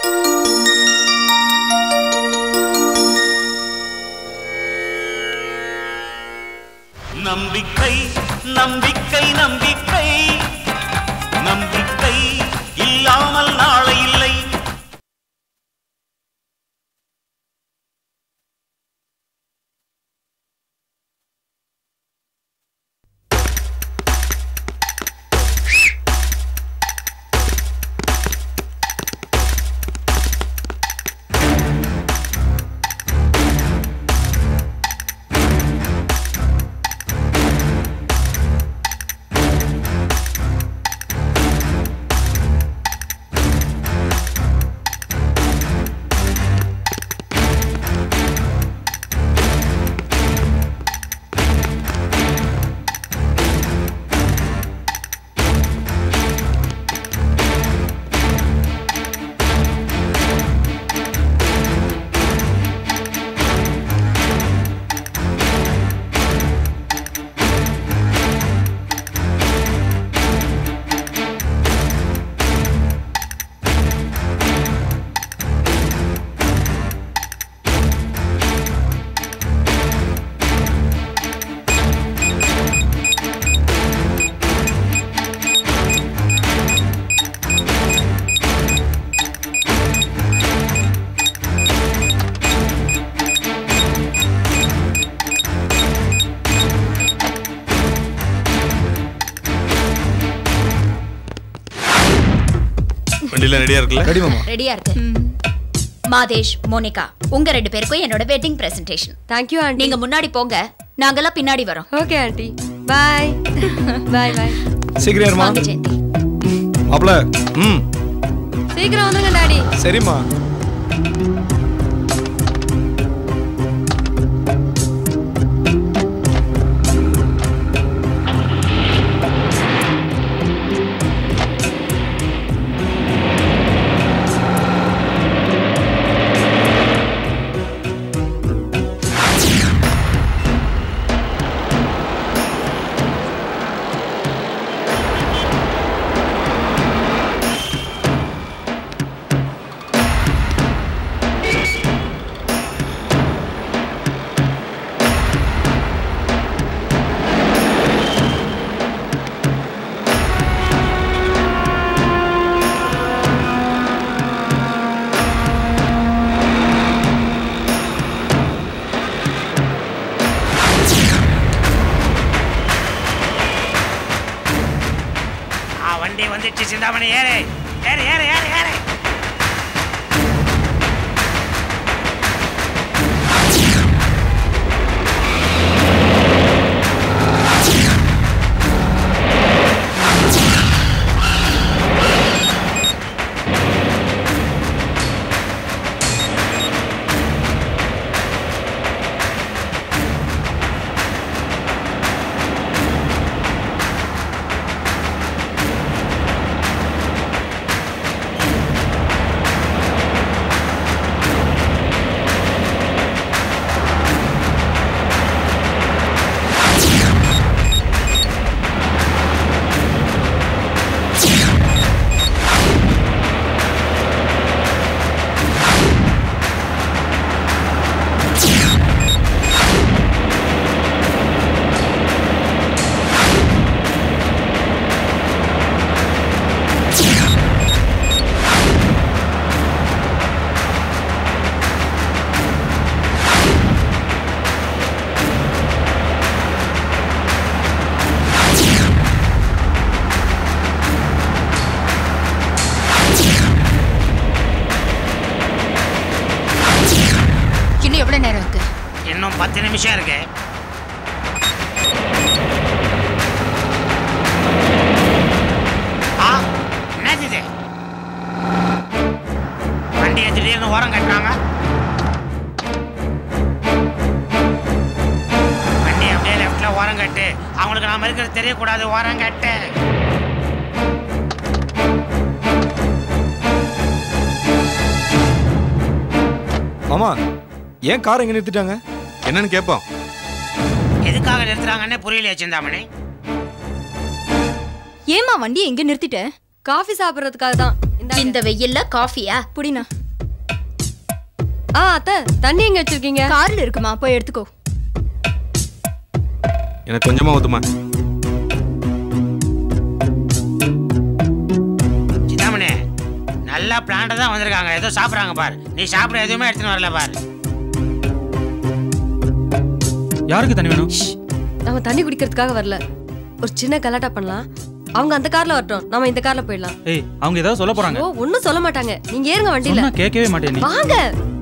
நம்பிக்கை நம்பிக்கை நம்பிக்கை நம்பிக்கை இல்லாமல் நாளை இல்லை வண்டியில ரெடியா இருக்குல்ல ரெடி மாமா ரெடியா இருக்கு மாதேஷ் மோனிகா உங்க ரெண்டு பேருக்கும் என்னோட வெட்டிங் பிரசன்டேஷன் தேங்க்யூ ஆண்டி நீங்க முன்னாடி போங்க நாங்கெல்லாம் பின்னாடி வரோம் ஓகே ஆண்டி பாய் பாய் பாய் சீக்கிரம் ஏறுமா வாங்க ஜெயந்தி மாப்ள ம் சீக்கிரம் வந்துங்க டாடி சரிம்மா ஆ வண்டி வந்துச்சு சிந்தாமணி ஏறு ஏறு ஏறு ஏறு ஏறு இன்னும் எவ்வளவு நேரம் இருக்கு இன்னும் பத்து நிமிஷம் இருக்கு ஆ என்னது இது வண்டியை திடீர்னு ஓரம் கட்டினாங்க வண்டி அப்படியே லெஃப்ட்ல ஓரம் கட்டு அவங்களுக்கு நாம இருக்கிறது தெரியக்கூடாது ஓரம் கட்டு மாமா ஏன் கார் எங்க நிறுத்திட்டாங்க என்னன்னு கேட்போம் எதுக்காக நிறுத்துறாங்கன்னே புரியலையே சிந்தாமணி ஏமா வண்டியை எங்க நிறுத்திட்ட காஃபி சாப்பிட்றதுக்காக தான் இந்த இந்த வெயில்ல காஃபியா புடினா ஆ அத்தை தண்ணி எங்க வச்சிருக்கீங்க கார்ல இருக்குமா போய் எடுத்துக்கோ எனக்கு கொஞ்சமா ஊத்துமா சிந்தாமணி நல்லா பிளான்ட தான் வந்திருக்காங்க ஏதோ சாப்பிடுறாங்க பார் நீ சாப்பிட எதுவுமே எடுத்துன்னு வரல பார் யாருக்கு தண்ணி வேணும் நம்ம தண்ணி குடிக்கிறதுக்காக வரல ஒரு சின்ன கலாட்டா பண்ணலாம் அவங்க அந்த கார்ல வரட்டும் நம்ம இந்த கார்ல போயிடலாம் ஏய் அவங்க ஏதாவது சொல்ல போறாங்க ஓ ஒண்ணும் சொல்ல மாட்டாங்க நீங்க ஏறுங்க வண்டியில சொன்னா கேட்கவே மாட்டேன் நீ வாங்க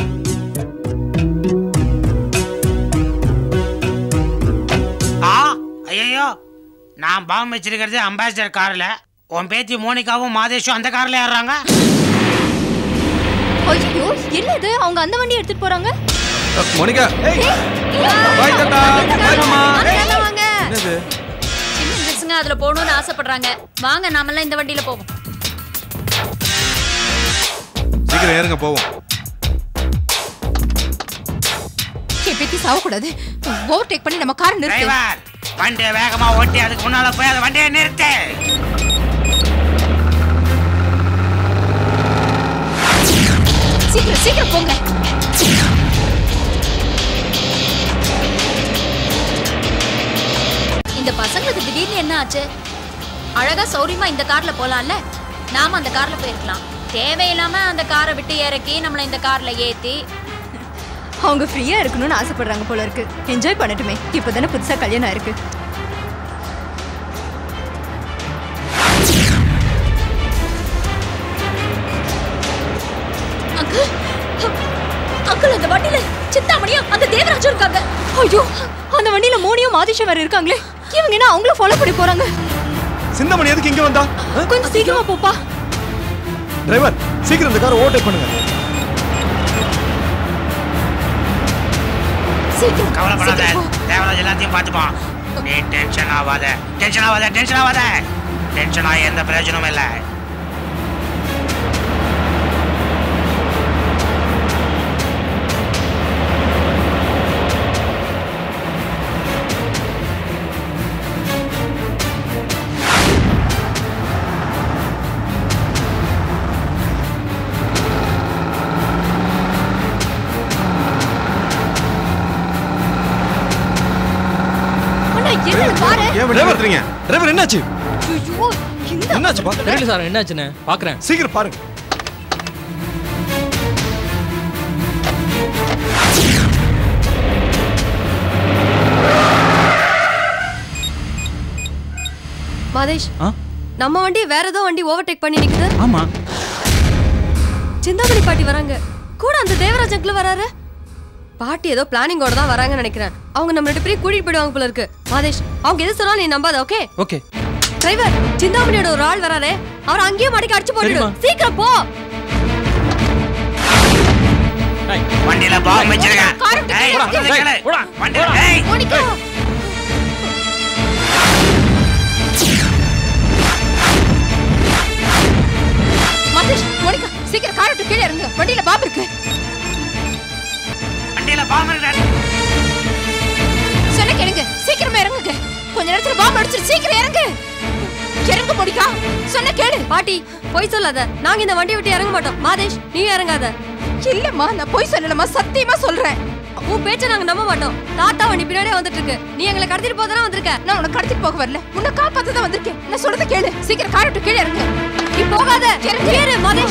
ஆ ஐயோ நான் பாம்பு வச்சிருக்கிறது அம்பாசிடர் கார்ல உன் பேத்தி மோனிகாவும் மாதேஷும் அந்த கார்ல ஏறுறாங்க ஐயோ என்ன இது அவங்க அந்த வண்டி எடுத்துட்டு போறாங்க மோனிகா ஏய் பாய் தாத்தா பாய் மாமா வாங்க, வாங்க என்னது சின்ன ட்ரெஸ்ஸுங்க அதுல போகணும்னு ஆசைப்படுறாங்க வாங்க நாமெல்லாம் இந்த வண்டியில போவோம் சீக்கிரம் ஏறுங்க போவோம் என் பேத்தி சாவக்கூடாது ஓவர்டேக் பண்ணி நம்ம கார் நிறுத்து டிரைவர் வண்டியை வேகமா ஓட்டி அதுக்கு முன்னால போய் அந்த வண்டியை நிறுத்து சீக்கிரம் சீக்கிரம் போங்க இந்த பசங்களுக்கு திடீர்னு என்ன ஆச்சு அழகா சௌரியமா இந்த கார்ல போலாம்ல நாம அந்த கார்ல போயிருக்கலாம் தேவையில்லாம அந்த காரை விட்டு இறக்கி நம்மள இந்த கார்ல ஏத்தி அவங்க ஃப்ரீயா இருக்கணும்னு ஆசைப்படுறாங்க போல இருக்கு என்ஜாய் பண்ணட்டுமே இப்பதானே புதுசா கல்யாணம் இருக்கு அங்கிள் அங்கிள் அந்த வண்டியில சிந்தாமணியும் அந்த தேவராஜும் இருக்காங்க ஐயோ அந்த வண்டியில மோனியும் மாதிஷம் வேற இருக்காங்களே இவங்க என்ன அவங்கள ஃபாலோ பண்ணி போறாங்க சிந்தாமணி எதுக்கு இங்க வந்தா கொஞ்சம் சீக்கிரமா போப்பா டிரைவர் சீக்கிரம் இந்த காரை ஓவர்டேக் பண்ணுங்க சீக்கிரம் கவலைப்படாத சீக்கிரம் போ. தேவராஜ் எல்லாத்தையும் பார்த்துப்பான் நீ டென்ஷன் ஆகாத டென்ஷன் ஆகாத டென்ஷன் ஆகாத டென்ஷன் ஆகி எந்த பிரயோஜனமும் இல்லை அண்ணா என்ன பாரு ஏன் வண்டி நிறுத்துறீங்க டிரைவர் என்னாச்சு ஐயோ இந்த என்னாச்சுப்பா தெரியல சார் என்னாச்சுன்னு பாக்குறேன் சீக்கிரம் பாருங்க மாதேஷ் ஆ நம்ம வண்டி வேற ஏதோ வண்டி ஓவர்டேக் பண்ணி நிக்குது ஆமா சிந்தாமணி பாட்டி வராங்க கூட அந்த தேவராஜ் அங்கிள் வராரு பாட்டி ஏதோ பிளானிங்கோட தான் வராங்கன்னு நினைக்கிறேன் அவங்க நம்ம ரெண்டு பேரும் கூட்டிட்டு போயிடுவாங்க போல இருக்கு மாதேஷ் அவங்க எது சொன்னாலும் நீ நம்பாத ஓகே ஓகே டிரைவர் சிந்தாமணியோட ஒரு ஆள் வராரே அவர் அங்கேயே மடக்கி அடிச்சு போட்டுடு சரிம்மா. சீக்கிரம் போ வண்டியில பாம்பு வச்சிருக்கேன் காரை விட்டு ஏய், கீழே சொல்றதை இறக்கு. கேளு. போடா, வண்டியில போடா. ஏய், மோனிகா மதேஷ் மோனிகா சீக்கிரம் கார் விட்டு கீழே இறங்குங்க வண்டியில பாம்பு இருக்கு வண்டியில பாம்பு இருக்கு. சொன்ன கேளுங்க சீக்கிரமா இறங்குங்க கொஞ்ச நேரத்துல பாம்பு அடிச்சிரு சீக்கிரம் இறங்கு இறங்க மோனிகா சொன்ன கேளு பாட்டி போய் சொல்லாத நாங்க இந்த வண்டியை விட்டு இறங்க மாட்டோம் மாதேஷ் நீ இறங்காத இல்லம்மா நான் போய் சொல்லலம்மா சத்தியமா சொல்றேன் உன் பேச்ச நாங்க நம்ப மாட்டோம் தாத்தா வண்டி பின்னாடியே வந்துட்டு இருக்கு நீ எங்களை கடத்திட்டு போதானே வந்திருக்க நான் உன்னை கடத்திட்டு போக வரல உன்னை காப்பாத்த தான் வந்திருக்கேன் நான் சொல்றத கேளு சீக்கிரம் கார் விட்டு கீழே இறங்கு நீ போகாத இறங்கு. ஏறு மாதேஷ்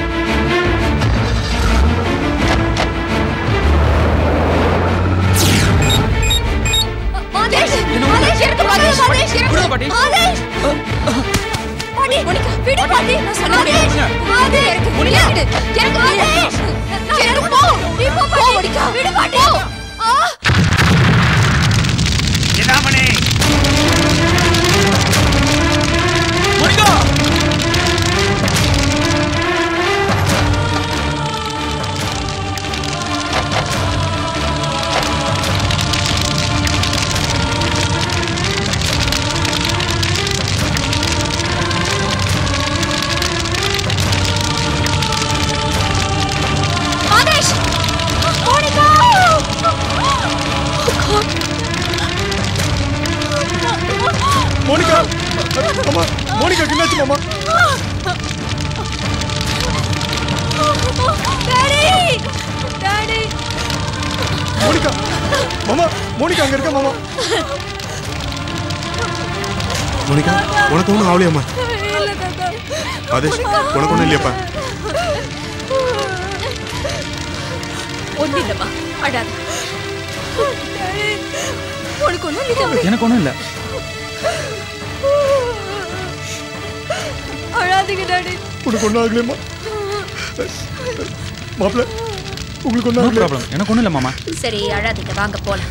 மாதேஷ் மாதேஷ் இறங்கு மாதேஷ் மாதேஷ் இறங்கு விடுங்க பாட்டி. மாதேஷ் பாட்டி மோனிகா விடு பாட்டி நான் சொன்ன மாதேஷ் மாதேஷ் இறங்கு மோனிகா. இறங்கு இறங்கு மாதேஷ் இறங்கு போ நீ போ போ மோனிகா விடு பாட்டி ஆ சிந்தாமணி மாமா மோனிகா அங்க இருக்க மாமா மோனிகா உனக்கு ஒன்றும் ஆகலையாம்மா ஆதேஷ் உனக்கு ஒன்றும் இல்லையாப்பா ஒண்ணு இல்லம்மா அழாத உனக்கு ஒண்ணும் இல்லை எனக்கு ஒன்றும் இல்லை அழாதீங்க டாடி உனக்கு ஒன்றும் ஆகலையம்மா மாப்பிள்ள உங்களுக்கு ஒன்றும் நோ ஆகலையா ப்ராப்ளம் எனக்கு ஒன்றும் இல்லை மாமா சரி அழாதீங்க வாங்க போலாம்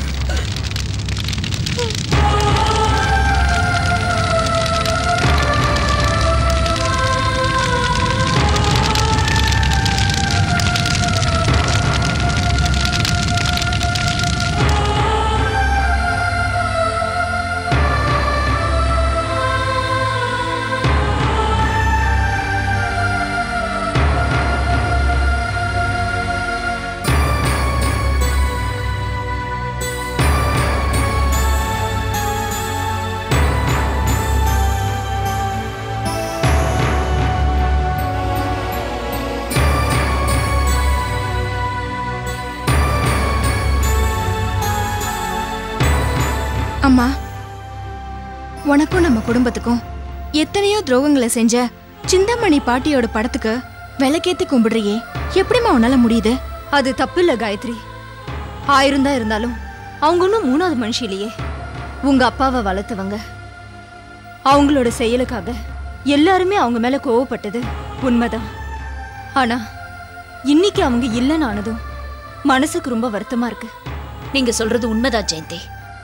அம்மா உனக்கும் நம்ம குடும்பத்துக்கும் எத்தனையோ துரோகங்களை செஞ்ச சிந்தாமணி பாட்டியோட படத்துக்கு விளக்கேத்தி கும்பிடுறியே எப்படிம்மா உன்னால முடியுது அது தப்பு இல்ல காயத்ரி ஆயிரம் தான் இருந்தாலும் அவங்க ஒன்றும் மூணாவது மனுஷி இல்லையே உங்க அப்பாவை வளர்த்தவங்க அவங்களோட செயலுக்காக எல்லாருமே அவங்க மேல கோவப்பட்டது உண்மைதான் ஆனா இன்னைக்கு அவங்க இல்லைன்னு ஆனதும் மனசுக்கு ரொம்ப வருத்தமா இருக்கு நீங்க சொல்றது உண்மைதான் ஜெயந்தி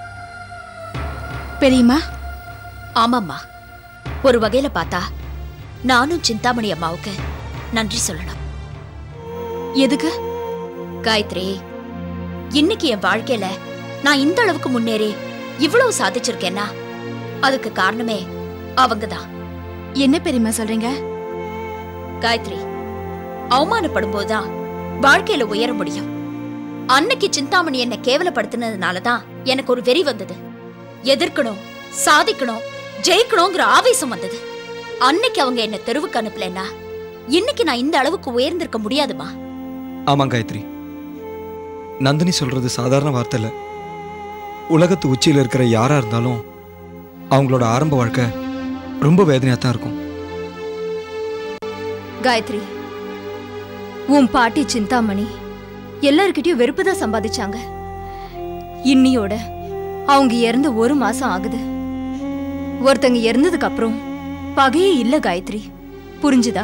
பெரியம்மா ஆமாம்மா ஒரு வகையில பார்த்தா நானும் சிந்தாமணி அம்மாவுக்கு நன்றி சொல்லணும் எதுக்கு காயத்ரி இன்னைக்கு என் வாழ்க்கையில நான் இந்த அளவுக்கு முன்னேறி இவ்வளவு சாதிச்சிருக்கேன்னா அதுக்கு காரணமே அவங்க தான் என்ன பெரியம்மா சொல்றீங்க காயத்ரி அவமானப்படும் போதுதான் வாழ்க்கையில உயர முடியும் அன்னைக்கு சிந்தாமணி என்ன கேவலப்படுத்தினதுனால தான் எனக்கு ஒரு வெறி வந்தது எதிர்க்கணும் சாதிக்கணும் ஜெயிக்கணுங்கிற ஆவேசம் வந்தது அன்னைக்கு அவங்க என்ன தெருவுக்கு அனுப்பலன்னா இன்னைக்கு நான் இந்த அளவுக்கு உயர்ந்திருக்க முடியாதுமா ஆமாம் காயத்ரி நந்தினி சொல்றது சாதாரண வார்த்தை இல்லை உலகத்து உச்சியில் இருக்கிற யாரா இருந்தாலும் அவங்களோட ஆரம்ப வாழ்க்கை ரொம்ப வேதனையாக தான் இருக்கும் காயத்ரி உன் பாட்டி சிந்தாமணி எல்லார்கிட்டயும் வெறுப்பு தான் சம்பாதிச்சாங்க இன்னியோட அவங்க இறந்து ஒரு மாசம் ஆகுது ஒருத்தங்க இறந்ததுக்கு அப்புறம் பகையே இல்ல காயத்ரி புரிஞ்சுதா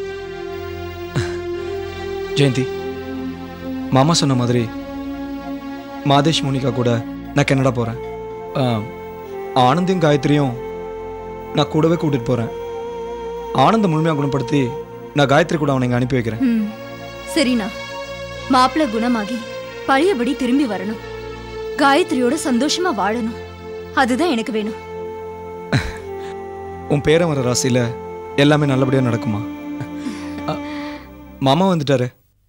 ஜெயந்தி மாமா சொன்ன மாதிரி மாதேஷ் மோனிகா கூட நான் கனடா போகிறேன் ஆனந்தையும் காயத்ரியும் நான் கூடவே கூட்டிகிட்டு போகிறேன் ஆனந்த முழுமையாக குணப்படுத்தி நான் காயத்ரி கூட அவனை இங்கே அனுப்பி வைக்கிறேன் ம் சரிண்ணா மாப்பிள்ளை குணமாகி பழையபடி திரும்பி வரணும் காயத்ரியோட சந்தோஷமா வாழணும் அதுதான் எனக்கு வேணும் உன் பேரன் வர ராசியில் எல்லாமே நல்லபடியாக நடக்குமா அ, மாமா வந்துட்டாரு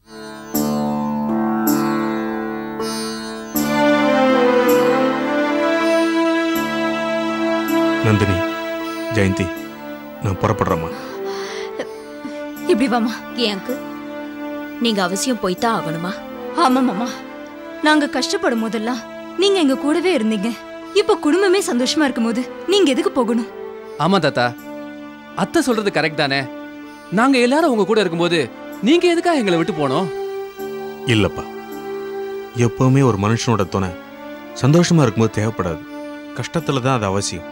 நந்தினி ஜெயந்தி நான் புறப்படுறேம்மா இப்படி வாமா ஏன் அங்கு நீங்க அவசியம் போய்தான் ஆகணுமா ஆமா மாமா நாங்க கஷ்டப்படும் போதெல்லாம் நீங்க எங்க கூடவே இருந்தீங்க இப்ப குடும்பமே சந்தோஷமா இருக்கும்போது நீங்க எதுக்கு போகணும் ஆமா தாத்தா அத்தை சொல்றது கரெக்ட் தானே நாங்க எல்லாரும் உங்க கூட இருக்கும்போது நீங்க எதுக்காக எங்களை விட்டு போனோம் இல்லப்பா எப்பவுமே ஒரு மனுஷனோட துணை சந்தோஷமா இருக்கும்போது தேவைப்படாது கஷ்டத்துல தான் அது அவசியம்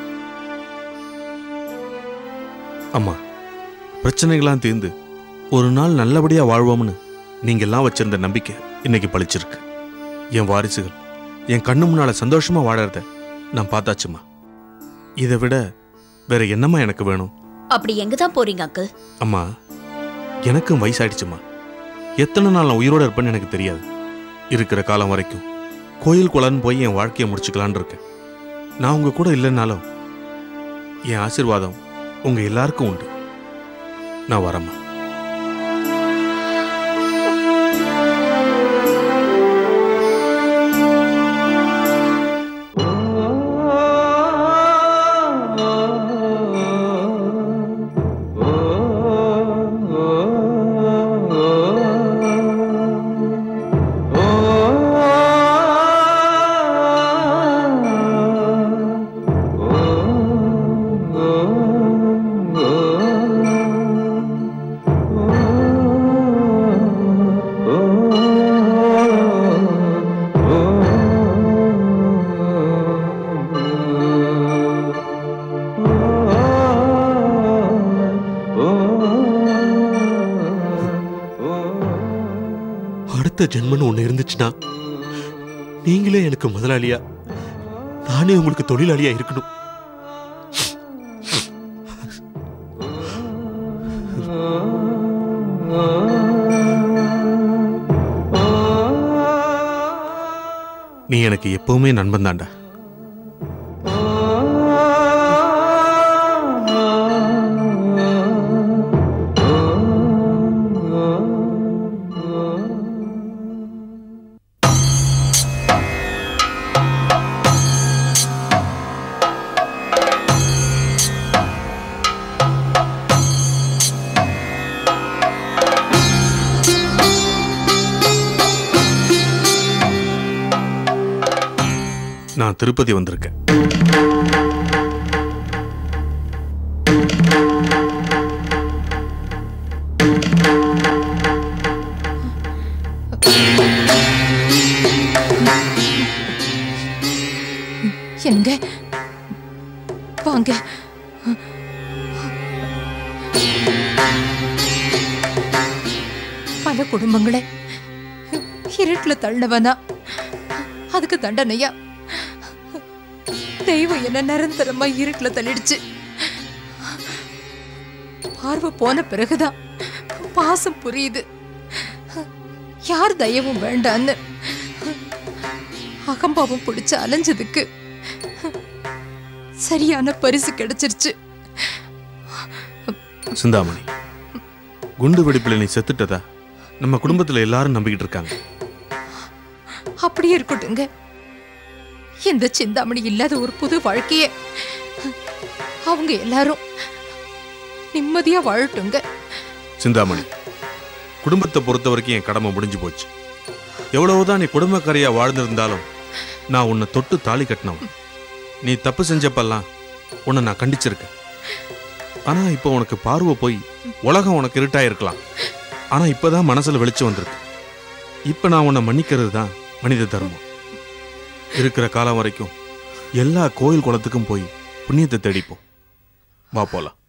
அம்மா பிரச்சனைகள்லாம் தீர்ந்து ஒரு நாள் நல்லபடியா வாழ்வோம்னு நீங்க எல்லாம் வச்சிருந்த நம்பிக்கை இன்னைக்கு பளிச்சிருக்கு என் வாரிசுகள் என் கண்ணு முன்னால சந்தோஷமா வாழறத நான் பார்த்தாச்சுமா இதை விட வேற என்னம்மா எனக்கு வேணும் அப்படி எங்க தான் போறீங்க அங்கிள் அம்மா எனக்கும் வயசாயிடுச்சுமா எத்தனை நாள் நான் உயிரோட இருப்பேன்னு எனக்கு தெரியாது இருக்கிற காலம் வரைக்கும் கோயில் குளம்னு போய் என் வாழ்க்கையை முடிச்சுக்கலான்னு இருக்கேன் நான் உங்க கூட இல்லைன்னாலும் என் ஆசீர்வாதம் உங்க எல்லாருக்கும் உண்டு நான் வரேம்மா அடுத்த ஜென்மன்னு ஒண்ணு இருந்துச்சுன்னா நீங்களே எனக்கு முதலாளியா நானே உங்களுக்கு தொழிலாளியா இருக்கணும் நீ எனக்கு எப்பவுமே நண்பன் தான்டா நான் திருப்பதி வந்திருக்கேன் என்னங்க வாங்க பல குடும்பங்களை இருட்டுல தள்ளவனா அதுக்கு தண்டனையா தெய்வம் என்ன நிரந்தரமா இருட்டுல தள்ளிடுச்சு பார்வை போன பிறகுதான் பாசம் புரியுது யார் தயவும் வேண்டான்னு அகம்பாவம் பிடிச்சு அலைஞ்சதுக்கு சரியான பரிசு கிடைச்சிருச்சு சிந்தாமணி குண்டு வெடிப்புல நீ செத்துட்டதா நம்ம குடும்பத்துல எல்லாரும் நம்பிக்கிட்டு இருக்காங்க அப்படியே இருக்கட்டுங்க எந்த சிந்தாமணி இல்லாத ஒரு புது வாழ்க்கைய அவங்க எல்லாரும் நிம்மதியா வாழட்டுங்க சிந்தாமணி குடும்பத்தை பொறுத்த வரைக்கும் என் கடமை முடிஞ்சு போச்சு எவ்வளவுதான் நீ குடும்பக்கரையா வாழ்ந்திருந்தாலும் நான் உன்னை தொட்டு தாலி கட்டினவன் நீ தப்பு செஞ்சப்பெல்லாம் உன்னை நான் கண்டிச்சிருக்கேன் ஆனா இப்போ உனக்கு பார்வை போய் உலகம் உனக்கு இருட்டா இருக்கலாம் ஆனா இப்பதான் மனசுல வெளிச்சம் வந்திருக்கு இப்ப நான் உன்னை மன்னிக்கிறது தான் மனித தர்மம் இருக்கிற காலம் வரைக்கும் எல்லா கோயில் குளத்துக்கும் போய் புண்ணியத்தை தேடிப்போம் வா போலாம்